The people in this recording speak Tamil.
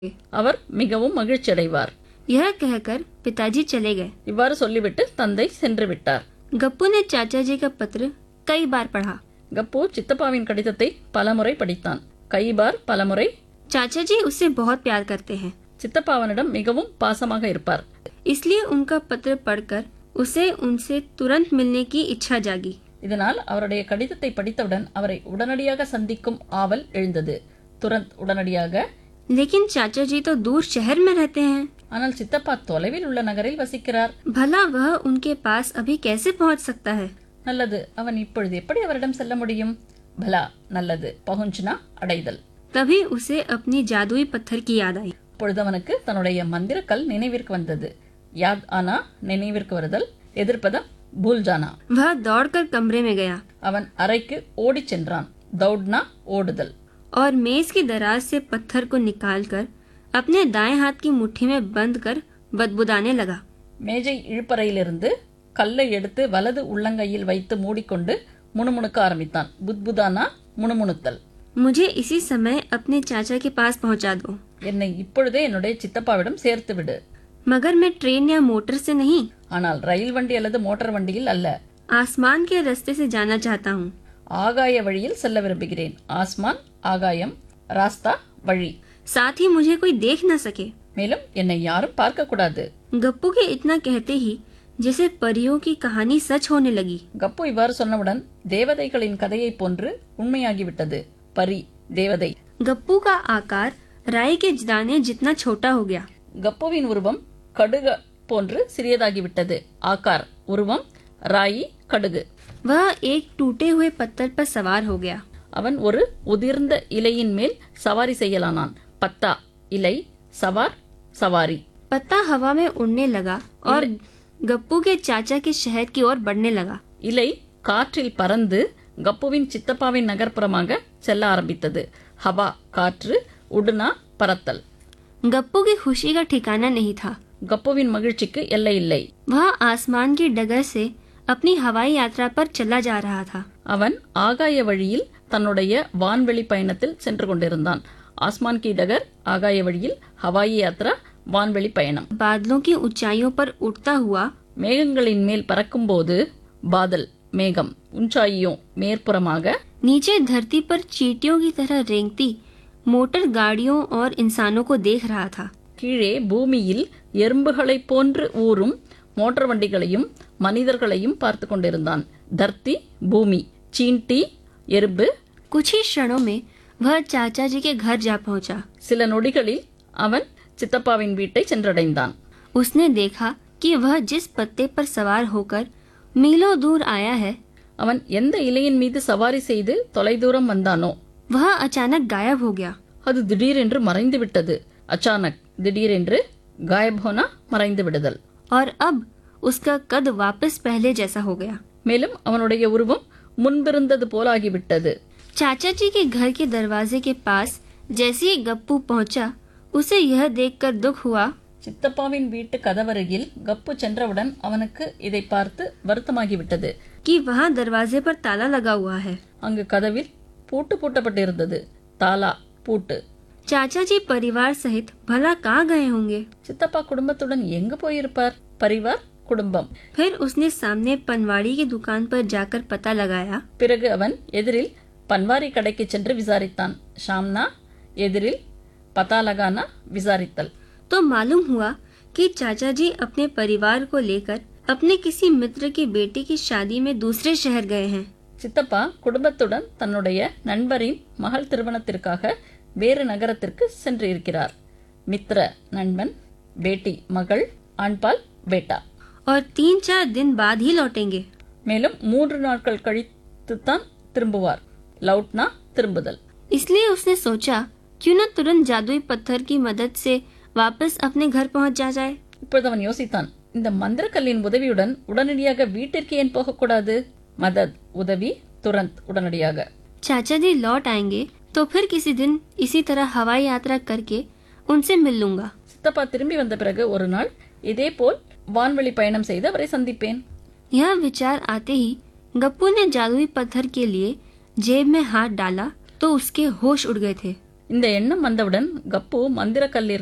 அவர் மிகவும் மகிழ்ச்சியடைவார் यह कहकर पिताजी चले गए இவ்வாறு சொல்லிவிட்டு தந்தை சென்று விட்டார் गप्पू ने चाचा जी का पत्र कई बार पढ़ा கப்பு சித்தப்பாவின் கடிதத்தை பலமுறை படித்தான் கைபார் பலமுறை चाचा जी उससे बहुत प्यार करते हैं சித்தப்பா அவனிடம் மிகவும் பாசமாக இருப்பார் इसलिए उनका पत्र पढ़कर उसे उनसे तुरंत मिलने की इच्छा जागी இதனால் அவருடைய கடிதத்தை படித்தவுடன் அவரை உடனடியாக சந்திக்கும் ஆவல் எழுந்தது துரந்த் உடனடியாக लेकिन चाचा जी तो दूर शहर में रहते हैं ஆனால் சித்தப்பா தொலைவில் உள்ள நகரில் வசிக்கிறார் भला वह उनके पास अभी कैसे पहुंच सकता है நல்லது அவன் இப்பொழுது எப்படி அவரிடம் செல்ல முடியும் பலா நல்லது பகுஞ்சுனா அடைதல் तभी उसे अपनी जादुई पत्थर की याद आई அப்பொழுது அவனுக்கு தன்னுடைய மந்திரக்கல் நினைவிற்கு வந்தது யாத் ஆனா நினைவிற்கு வருதல் எதிர்ப்பதம் பூல் ஜானா वह दौड़कर कमरे में गया அவன் அறைக்கு ஓடிச் சென்றான் தௌட்னா ஓடுதல் और मेज की दराज से पत्थर को निकालकर अपने दाएं हाथ की मुट्ठी में बंद कर बदबुदाने लगा மேஜை இழுப்பறையிலிருந்து கல்லை எடுத்து வலது உள்ளங்கையில் வைத்து மூடிக்கொண்டு முணுமுணுக்க ஆரம்பித்தான் புத்புதானா முணுமுணுத்தல் मुझे इसी समय अपने चाचा के पास पहुंचा दो என்னை இப்பொழுதே என்னுடைய சித்தப்பாவிடம் சேர்த்து விடு मगर मैं ट्रेन या मोटर से नहीं ஆனால் ரயில் வண்டி அல்லது மோட்டார் வண்டியில் அல்ல आसमान के रास्ते से जाना चाहता हूँ ஆகாய வழியில் செல்ல விரும்புகிறேன் ஆஸ்மான் ஆகாயம் ராஸ்தா வழி साथ ही मुझे कोई देख न सके மேலும் என்னை யாரும் பார்க்க கூடாது गप्पू के इतना कहते ही जैसे परियों की कहानी सच होने लगी கப்பு இவ்வாறு சொன்னவுடன் தேவதைகளின் கதையைப் போன்று உண்மையாகிவிட்டது பரி தேவதை गप्पू का आकार राई के दाने जितना छोटा हो गया கப்புவின் உருவம் கடுக போன்று சிறியதாகிவிட்டது ஆக்கார் உருவம் ராயி கடுகு वह एक टूटे हुए पत्थर पर सवार हो गया அவன் ஒரு உதிர்ந்த இலையின் மேல் சவாரி செய்யலானான் பத்தா இலை சவார் சவாரி पत्ता हवा में उड़ने लगा और गप्पू के चाचा के शहर की ओर बढ़ने लगा இலை காற்றில் பறந்து கப்புவின் சித்தப்பாவின் நகர்ப்புறமாக செல்ல ஆரம்பித்தது ஹவா காற்று உடுனா பறத்தல் गप्पू की खुशी का ठिकाना नहीं था கப்புவின் மகிழ்ச்சிக்கு எல்லை இல்லை वह आसमान की डगर से अपनी हवाई यात्रा पर चला जा रहा था அவன் ஆகாய வழியில் தன்னுடைய வான்வெளி பயணத்தில் சென்று கொண்டிருந்தான் ஆஸ்மான் கி டகர் ஆகாய வழியில் ஹவாயி யாத்ரா வான்வெளி பயணம் बादलों की ऊंचाइयों पर उड़ता हुआ மேகங்களின் மேல் பறக்கும்போது பாதல் மேகம் உஞ்சாயியும் மேற்புறமாக नीचे धरती पर चींटियों की तरह रेंगती मोटर गाड़ियों और इंसानों को देख रहा था கீழே பூமியில் எறும்புகளைப் போன்று ஊறும் மோட்டார் வண்டிகளையும் மனிதர்களையும் பார்த்து கொண்டிருந்தான் தர்த்தி பூமி சீன்டி எறும்பு कुछ ही क्षणों में वह चाचा जी के घर जा पहुंचा சில நொடிகளில் அவன் சித்தப்பாவின் வீட்டை சென்றடைந்தான் उसने देखा कि वह जिस पत्ते पर सवार होकर मीलों दूर आया है அவன் எந்த இலையின் மீது சவாரி செய்து தொலைதூரம் வந்தானோ वह अचानक गायब हो गया அது திடீரென்று மறைந்து விட்டது அச்சானக் திடீரென்று காயபோனா மறைந்து விடுதல் और अब उसका कद वापस पहले जैसा हो गया மேலும் அவனுடைய உருவம் முன்பிருந்தது போலாகிவிட்டது चाचा जी के घर के दरवाजे के पास जैसे ही गप्पू पहुंचा उसे यह देखकर दुख हुआ சித்தப்பாவின் வீட்டு கதவருகில் கப்பு சென்றவுடன் அவனுக்கு இதை பார்த்து வருத்தமாகிவிட்டது कि वहां दरवाजे पर ताला लगा हुआ है அங்கு கதவில் பூட்டு பூட்டப்பட்டிருந்தது தாலா பூட்டு चाचा जी परिवार सहित भला कहाँ गए होंगे சித்தப்பா குடும்பத்துடன் எங்கு போயிருப்பார் பரிவார் குடும்பம் फिर उसने सामने पनवाड़ी की दुकान पर जाकर पता लगाया பிறகு அவன் எதிரில் பன்வாரி கடைக்கு சென்று விசாரித்தான் ஷாம்னா எதிரில் பதாலகானா விசாரித்தல் तो मालूम हुआ कि चाचा जी अपने परिवार को लेकर अपने किसी मित्र की बेटी की शादी में दूसरे शहर गए हैं சித்தப்பா குடும்பத்துடன் தன்னுடைய நண்பரின் மகள் திருமணத்திற்காக வேறு நகரத்திற்கு சென்று இருக்கிறார் மித்ர நண்பன் பேட்டி மகள் ஆண்பால் பேட்டா और तीन चार दिन बाद ही लौटेंगे மேலும் மூன்று நாட்கள் கழித்துத்தான் திரும்புவார் லவுட்னா திரும்புதல் इसलिए उसने सोचा क्यों न तुरंत जादुई पत्थर की मदद से वापस अपने घर पहुंच जा जाए இப்பொழுது அவன் யோசித்தான் இந்த மந்திரக்கல்லின் உதவியுடன் உடனடியாக வீட்டிற்கு ஏன் போகக்கூடாது மதத் உதவி துரந்த் உடனடியாக चाचा जी लौट आएंगे तो फिर किसी दिन इसी तरह हवाई यात्रा करके उनसे मिल लूंगा சித்தப்பா திரும்பி வந்த பிறகு ஒரு நாள் இதேபோல் வான்வெளி பயணம் செய்து அவரை சந்திப்பேன் यह विचार आते ही गप्पू ने जादुई पत्थर के लिए जेब में हाथ डाला तो उसके होश उड़ गए थे இந்த எண்ணம் வந்தவுடன் கப்பு மந்திரக்கல்லிற்கு